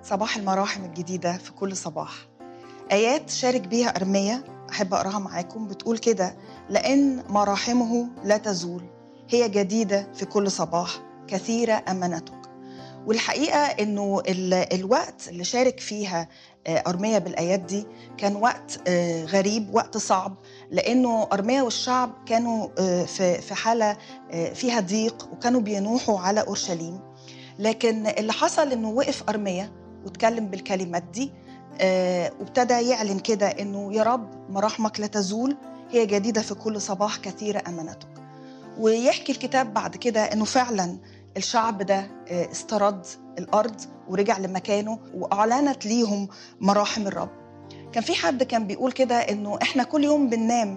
صباح المراحم الجديدة في كل صباح آيات شارك بيها أرمية أحب أقراها معاكم بتقول كده لأن مراحمه لا تزول هي جديدة في كل صباح كثيرة أمانتك والحقيقة أنه ال- الوقت اللي شارك فيها آه، أرمية بالآيات دي كان وقت آه، غريب وقت صعب لأنه أرمية والشعب كانوا آه، في في حالة آه، فيها ضيق وكانوا بينوحوا على أورشليم لكن اللي حصل أنه وقف أرمية واتكلم بالكلمات دي آه، وابتدى يعلن كده أنه يا رب مراحمك لا تزول هي جديدة في كل صباح كثيرة أمانتك ويحكي الكتاب بعد كده أنه فعلا الشعب ده آه، استرد الأرض ورجع لمكانه وأعلنت ليهم مراحم الرب كان في حد كان بيقول كده انه احنا كل يوم بننام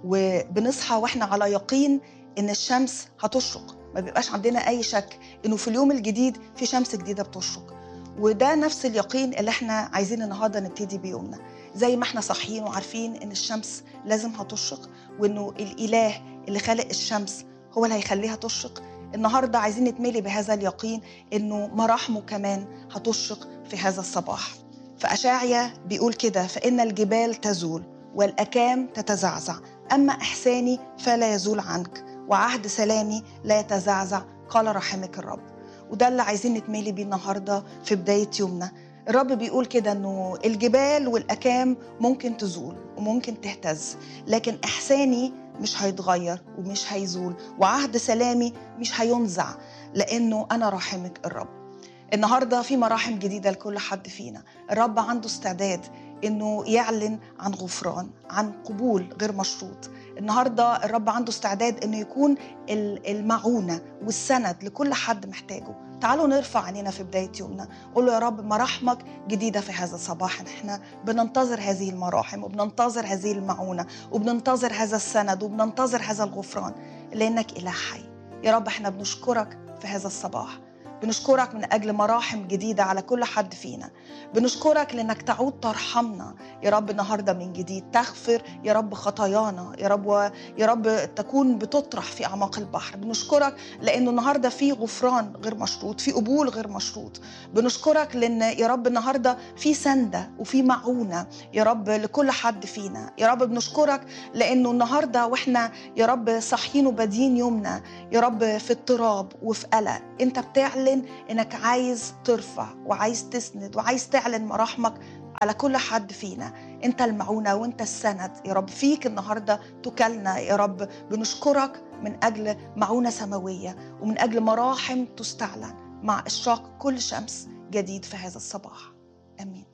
وبنصحى واحنا على يقين ان الشمس هتشرق ما بيبقاش عندنا اي شك انه في اليوم الجديد في شمس جديده بتشرق وده نفس اليقين اللي احنا عايزين النهارده نبتدي بيومنا زي ما احنا صاحيين وعارفين ان الشمس لازم هتشرق وانه الاله اللي خلق الشمس هو اللي هيخليها تشرق النهارده عايزين نتملي بهذا اليقين انه مراحمه كمان هتشرق في هذا الصباح فأشعيا بيقول كده فإن الجبال تزول والأكام تتزعزع أما إحساني فلا يزول عنك وعهد سلامي لا يتزعزع قال رحمك الرب وده اللي عايزين نتملي بيه النهارده في بداية يومنا الرب بيقول كده انه الجبال والاكام ممكن تزول وممكن تهتز لكن احساني مش هيتغير ومش هيزول وعهد سلامي مش هينزع لانه انا راحمك الرب النهارده في مراحم جديده لكل حد فينا الرب عنده استعداد انه يعلن عن غفران عن قبول غير مشروط النهارده الرب عنده استعداد انه يكون ال- المعونه والسند لكل حد محتاجه تعالوا نرفع عينينا في بدايه يومنا قول له يا رب مراحمك جديده في هذا الصباح احنا بننتظر هذه المراحم وبننتظر هذه المعونه وبننتظر هذا السند وبننتظر هذا الغفران لانك اله حي يا رب احنا بنشكرك في هذا الصباح بنشكرك من اجل مراحم جديده على كل حد فينا بنشكرك لانك تعود ترحمنا يا رب النهارده من جديد تغفر يا رب خطايانا يا رب و... يا رب تكون بتطرح في اعماق البحر بنشكرك لانه النهارده في غفران غير مشروط في قبول غير مشروط بنشكرك لان يا رب النهارده في سنده وفي معونه يا رب لكل حد فينا يا رب بنشكرك لانه النهارده واحنا يا رب صاحيين وبادين يومنا يا رب في اضطراب وفي قلق انت بتعلن انك عايز ترفع وعايز تسند وعايز تعلن مراحمك على كل حد فينا انت المعونة وانت السند يا رب فيك النهاردة تكلنا يا رب بنشكرك من أجل معونة سماوية ومن أجل مراحم تستعلن مع إشراق كل شمس جديد في هذا الصباح آمين